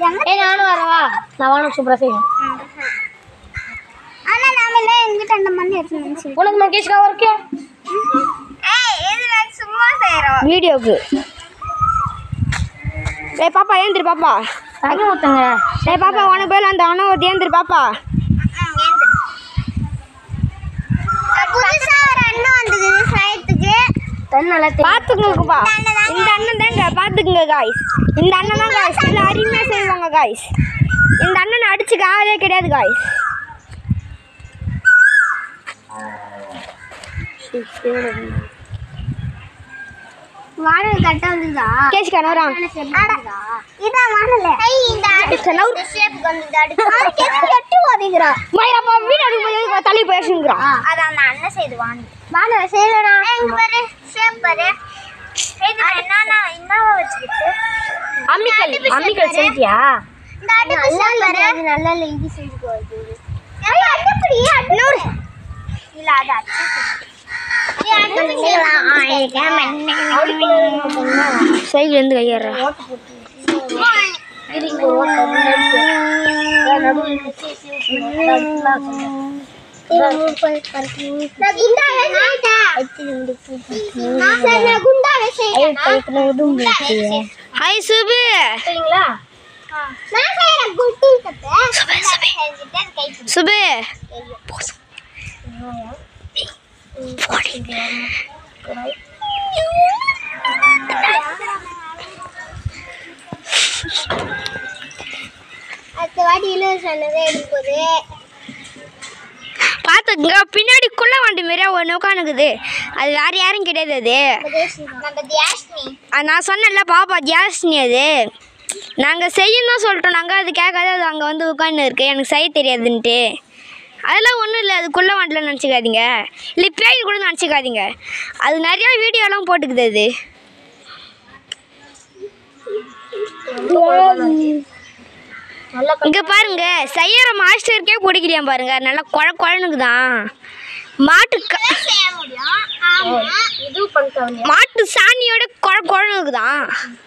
ஏய் நானும் வரவா நான் வாங்க சூப்பரா செய்வேன் ஆனா நாம எல்லாம் எங்கிட்ட அந்த மண்ணு எடுத்து உனக்கு மகேஷ்கா ஒர்க்கே ஏய் இது நான் சும்மா செய்றோம் வீடியோக்கு ஏய் பாப்பா ஏந்திரு பாப்பா தண்ணி ஊத்துங்க ஏய் பாப்பா உனக்கு பேர் அந்த அணவத்தி ஏந்திரு பாப்பா புதுசா ஒரு அண்ணன் வந்தது சாயத்துக்கு தண்ணி நல்லா தே- பார்த்துக்குங்கப்பா இந்த அண்ணன் தாங்க பார்த்துக்குங்க காய்ஸ் இந்த அண்ணன் தான் காய்ஸ் இல்லை அருமையாக செய்வாங்க காய்ஸ் இந்த அண்ணனை அடிச்சுக்க ஆளே கிடையாது காய்ஸ் வானல் கரெக்டா வந்ததா கேஷ் கணவரான் இதான் வானல ஐய் இந்த அடுப்பு ஷேப்புக்கு வந்தது அடுப்பு அதுக்கு எதுக்கு கெட்டு ஓதிங்கறா மயிரப்பா வீடு அடிக்கும் தள்ளி பேசுங்கிறான் அதான் அந்த அண்ணன் செய்து வானல் வானல் செய்யலனா எங்க பாரு ஷேப் பாரு இது என்னன்னா என்னவா வச்சுக்கிட்டு அம்மிக்கல் அம்மிக்கல் செஞ்சியா இந்த அடுப்பு ஷேப் பாரு நல்லா இல்ல இது செஞ்சு போகுது ஏய் அடுப்படி அடுப்பு இல்ல அது அச்சு சைக்கிள் கையேறேன் ஹாய் சுபு சரிங்களா சுபு அடுத்த வாட்டி இலவசனதே எடுப்பது பார்த்துக்குங்க பின்னாடி குள்ள வண்டி மாரியா ஒன்று உட்காந்துக்குது அது வேற யாரும் கிடையாது அது நம்ம தியாஷ்னி அது நான் சொன்னேன்ல பாப்பா ஜாஸ்னி அது நாங்கள் செய்யும் தான் சொல்லிட்டோம் நாங்கள் அது கேட்காத அது அங்கே வந்து உட்காந்து இருக்கு எனக்கு செய்ய தெரியாதுன்ட்டு அதெல்லாம் ஒன்றும் இல்லை அது குள்ள வண்டியில் நினச்சிக்காதீங்க இல்லை பேய் கூட நினச்சிக்காதீங்க அது நிறையா வீடியோலாம் போட்டுக்குது அது நல்லா இங்கே பாருங்க செய்யற மாஸ்டருக்கே பிடிக்கலையா பாருங்க நல்லா குழ குழனுக்கு தான் மாட்டு க- செய்ய முடியும் ஆமா இது பண்ணிட்டாங்க மாட்டு சாணியோட குழ குழனுக்கு தான்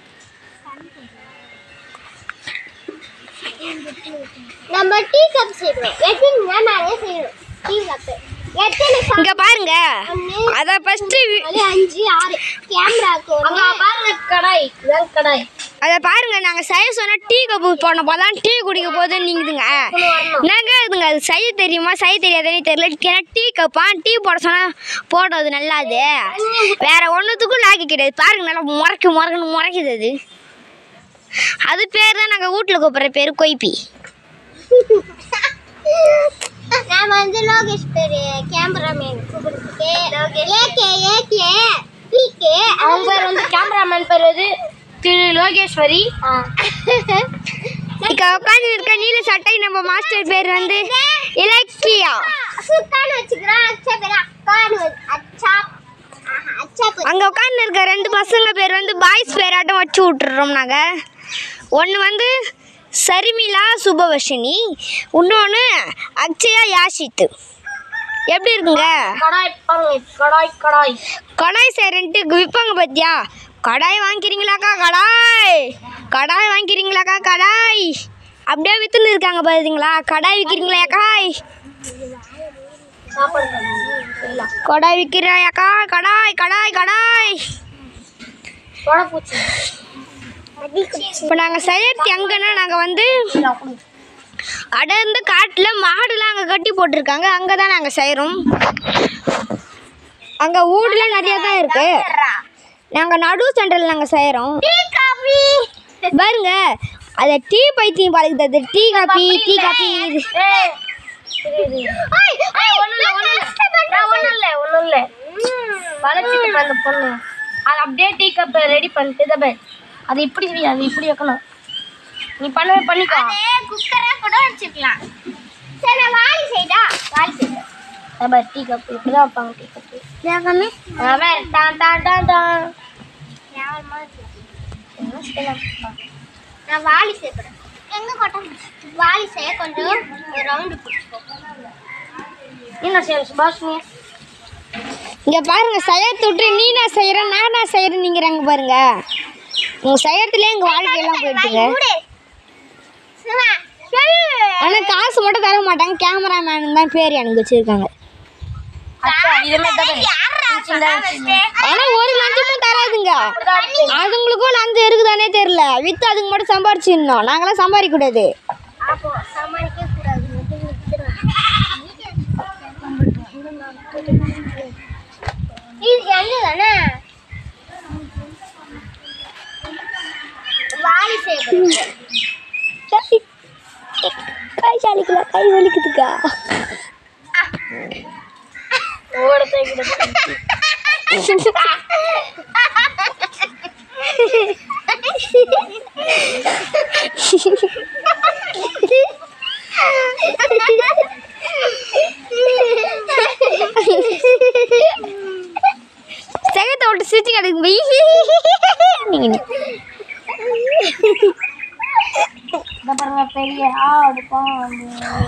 நம்ம டீ கப் செய்யணும் எத்தனை நிறைய செய்யணும் டீ கப் எத்தனை cup? இங்கே பாருங்க ஒண்ணு, அதை ஃபஸ்ட்டு நாலு, அஞ்சு ஆறு கேமராக்கு அங்க பாருங்க கடாய் இதான் கடாய் அதை பாருங்க நாங்கள் செய்ய சொன்னால் டீ கப்பு போனப்போ தான் டீ குடிக்க போதுன்னு நீங்குதுங்க என்னங்க இதுங்க அது செய்ய தெரியுமா செய்ய தெரியாதுன்னு தெரியல ஏன்னா டீ கப்பா டீ போட சொன்னால் போடுறது நல்லாது வேற ஒன்றுத்துக்கும் லாக்கி கிடையாது பாருங்க நல்லா முறைக்கு முறைக்குன்னு முறைக்குது அது அது பேர் தான் நாங்கள் வீட்டில் கூப்பிட்ற பேர் கொய்பி நான் வந்து லோகேஷ் பேரு கேமராமேன் கூப்பிடுறதுக்கு ஏகே ஏகே பிகே அவங்க பேர் வந்து கேமராமேன் பேர் வந்து திரு லோகேஸ்வரி இக்க உட்காந்து இருக்க நீல சட்டை நம்ம மாஸ்டர் பேர் வந்து இலக்கியா சுத்தான்னு வச்சுக்கிறேன் அச்சா பேரு அக்கான்னு வச்சு- அச்சா ஆஹா, அச்சா பேரு அங்கே உட்காந்து இருக்க ரெண்டு பசங்க பேர் வந்து பாய்ஸ் பேராட்டம் வச்சு விட்டுறோம் நாங்கள் ஒன்று வந்து சரிமிலா சுபவர்ஷினி இன்னொன்று அக்ஷயா யாஷித்து எப்படி இருக்குங்க கடாய் பாருங்க கடாய் கடாய் கடாய் சேரன்ட்டு விற்பாங்க பார்த்தியா கடாய் வாங்கிக்கிறீங்களாக்கா கடாய் கடாய் வாங்கிக்கிறீங்களாக்கா கடாய் அப்படியே விற்றுன்னு இருக்காங்க பார்த்தீங்களா கடாய் விற்கிறீங்களா காய் சாப்பாடு செய்யலாம் கடாய் விற்கிறாயாக்கா கடாய் கடாய் கடாய் தொடப்பூச்சி இப்போ நாங்கள் செய்யறது எங்கன்னா நாங்கள் வந்து அடர்ந்து காட்டில் மாடுலாம் அங்கே கட்டி போட்டிருக்காங்க அங்கே தான் நாங்கள் செய்கிறோம் அங்கே ஊடுலாம் நிறையா தான் இருக்கு நாங்கள் நடு சென்டரில் நாங்கள் செய்கிறோம் காபி பாருங்க அதை டீ பைத்தியம் பழகுது அது டீ காப்பி டீ காப்பி இது ஏய் இரு, இரு. ஒண்ணும் இல்ல, ஒண்ணும் இல்ல. நான் ஒண்ணும் இல்ல, ஒண்ணும் இல்ல. வளைச்சிட்டு இருக்க அந்த பொண்ணு அது அப்படியே டீ கப் ரெடி பண்ணிட்டு இதை பாரு. அது இப்படி வை, அது இப்படி வைக்கணும் நீ பண்ணவே பண்ணிக்கோ அதே குக்கரா கூட வச்சுக்கலாம் சரி நான் வாலி செய்தா வாலி செய்தா இதை பாரு, டீ கப் இப்படிதான் வைப்பாங்க டீ கப் வேகமே டான் டான் டான் டான் நான் வாலி செய்யப்படுறேன் எங்க கொட்டம் வாலி செய்ய கொஞ்சம் ரவுண்டு பிடிச்சிக்கோ என்ன செய்ய சுபாஷினி இங்கே பாருங்க செய்யறது விட்டு நீ நான் செய்கிறேன் நான் நான் செய்கிறேன் நீங்கிறாங்க பாருங்க உங்கள் செய்யறதுலேயே எங்கள் வாழ்க்கையெல்லாம் போயிட்டுங்க ஆனால் காசு மட்டும் தர மாட்டாங்க கேமராமேனு தான் பேர் எனக்கு வச்சுருக்காங்க அச்சா இதுமே தான் ஆனால் ஒரு லஞ்சமும் தராதுங்க அதுங்களுக்கும் லஞ்சம் இருக்குதானே தெரியல வித்து அதுங்க மட்டும் சம்பாரிச்சிடணும் நாங்களாம் சம்பாதிக்க கூடாது அப்போ சமாளிக்க கூடாது மட்டும் இது என்னதானே வாலி செய்யப்படுது கை சாலிக்கல கை வலிக்குதுக்கா ஓடத்தை கூட செகத்தை விட்டு சிரிச்சு கிடக்கு நீங்கள் இந்த பாருங்க பெரிய ஆடு பாம்பு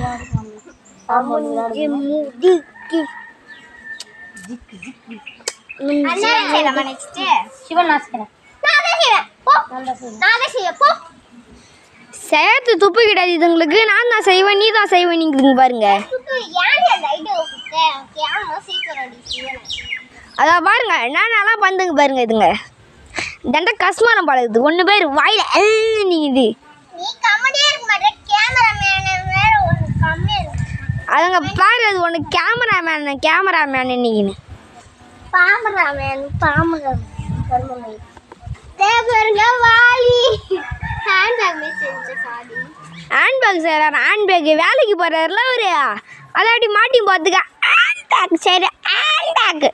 அண்ணா செய்யலாமா நெக்ஸ்ட் சிவன் நாசிக்கிறேன் நான் தான் செய்வேன் போ நான் தான் செய்வேன் போ சேர்த்து துப்பு கிடையாது இதுங்களுக்கு நான் தான் செய்வேன் நீ தான் செய்வேன் நீங்க பாருங்க சுத்து ஏன் அந்த ஐடியா கொடுத்தேன் கேமரா சீக்கிரம் அடி செய்யணும் அதான் பாருங்க நான் நல்லா பண்ணுங்க பாருங்க இதுங்க தண்டை கஸ்மானம் பழகுது ஒன்று பேர் வாயில நீங்குது நீ கம்மியே இருக்க மாட்டே கேமராமேன் வேற ஒன்று கம்மியா இருக்கு அதுங்க பாரு அது ஒன்று கேமராமேன் கேமராமேன் நீங்கன்னு பாமராமேன் பாமராமேன் கர்மமே தேவருங்க வாலி ஹேண்ட்பேக் மெசேஜ் சாரி ஹேண்ட்பேக் செய்கிறார் ஹேண்ட்பேக் வேலைக்கு போகிறாருல அவரு அதை அப்படி மாட்டி பார்த்துக்க ஹேண்ட்பேக் சரி ஹேண்ட்பேக்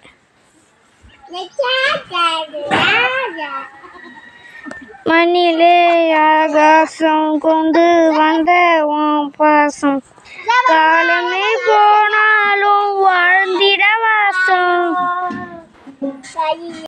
மண்ணிலே ஆகாசம் கொண்டு வந்த உன் பாசம் காலமே